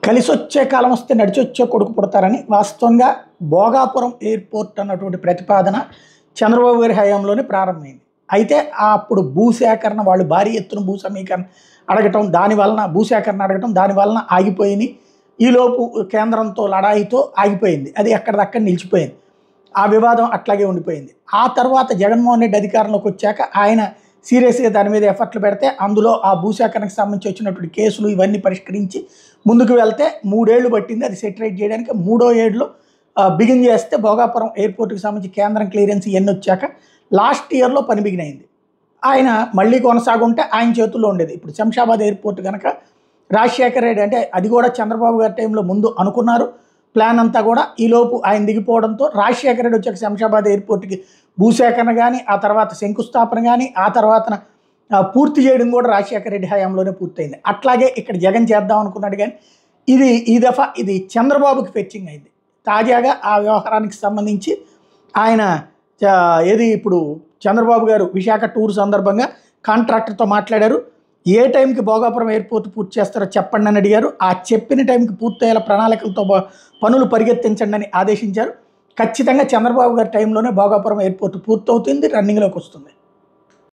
కలిసి వచ్చే కాలం వస్తే నడిచి వచ్చే కొడుకు పుడతారని వాస్తవంగా భోగాపురం ఎయిర్పోర్ట్ అన్నటువంటి ప్రతిపాదన చంద్రబాబు గారి హయాంలోనే ప్రారంభమైంది అయితే ఆ అప్పుడు భూసేకరణ వాళ్ళు భారీ ఎత్తున భూ సమీకరణ అడగటం దాని వలన భూసేకరణ అడగటం దాని వలన ఆగిపోయినాయి ఈలోపు కేంద్రంతో లడాయితో ఆగిపోయింది అది ఎక్కడిదక్కడ నిలిచిపోయింది ఆ వివాదం అట్లాగే ఉండిపోయింది ఆ తర్వాత జగన్మోహన్ రెడ్డి అధికారంలోకి వచ్చాక ఆయన సీరియస్గా దాని మీద ఎఫర్ట్లు పెడితే అందులో ఆ భూసేకరణకు సంబంధించి వచ్చినటువంటి కేసులు ఇవన్నీ పరిష్కరించి ముందుకు వెళ్తే మూడేళ్లు పట్టింది అది సెటరేట్ చేయడానికి మూడో ఏడులో బిగిన్ చేస్తే భోగాపురం ఎయిర్పోర్ట్కి సంబంధించి కేంద్రం క్లియరెన్స్ ఇవన్నీ వచ్చాక లాస్ట్ ఇయర్లో పని బిగిన్ అయింది ఆయన మళ్ళీ కొనసాగుంటే ఆయన చేతుల్లో ఉండేది ఇప్పుడు శంషాబాద్ ఎయిర్పోర్ట్ కనుక రాజశేఖర రెడ్డి అంటే అది కూడా చంద్రబాబు గారి టైంలో ముందు అనుకున్నారు ప్లాన్ అంతా కూడా ఈలోపు ఆయన దిగిపోవడంతో రాజశేఖర రెడ్డి వచ్చాక శంషాబాద్ ఎయిర్పోర్ట్కి భూసేకరణ కానీ ఆ తర్వాత శంకుస్థాపన కానీ ఆ తర్వాత ఆ, పూర్తి చేయడం కూడా రాజశేఖర రెడ్డి హయాంలోనే పూర్తయింది అట్లాగే ఇక్కడ జగన్ చేద్దాం అనుకున్నాడు కానీ ఇది ఈ దఫా ఇది చంద్రబాబుకి ఫెచ్చింగ్ అయింది తాజాగా ఆ వ్యవహారానికి సంబంధించి ఆయన చ- ఏది ఇప్పుడు చంద్రబాబు గారు విశాఖ టూర్ సందర్భంగా కాంట్రాక్టర్తో మాట్లాడారు ఏ టైంకి భోగాపురం ఎయిర్పోర్ట్ పూర్తి చేస్తారో చెప్పండి అని అడిగారు ఆ చెప్పిన టైంకి పూర్తయ్యేలా ప్రణాళికలతో బ- పనులు పరిగెత్తించండి అని ఆదేశించారు ఖచ్చితంగా చంద్రబాబు గారి టైంలోనే భోగాపురం ఎయిర్పోర్ట్ పూర్తవుతుంది రన్నింగ్లోకి వస్తుంది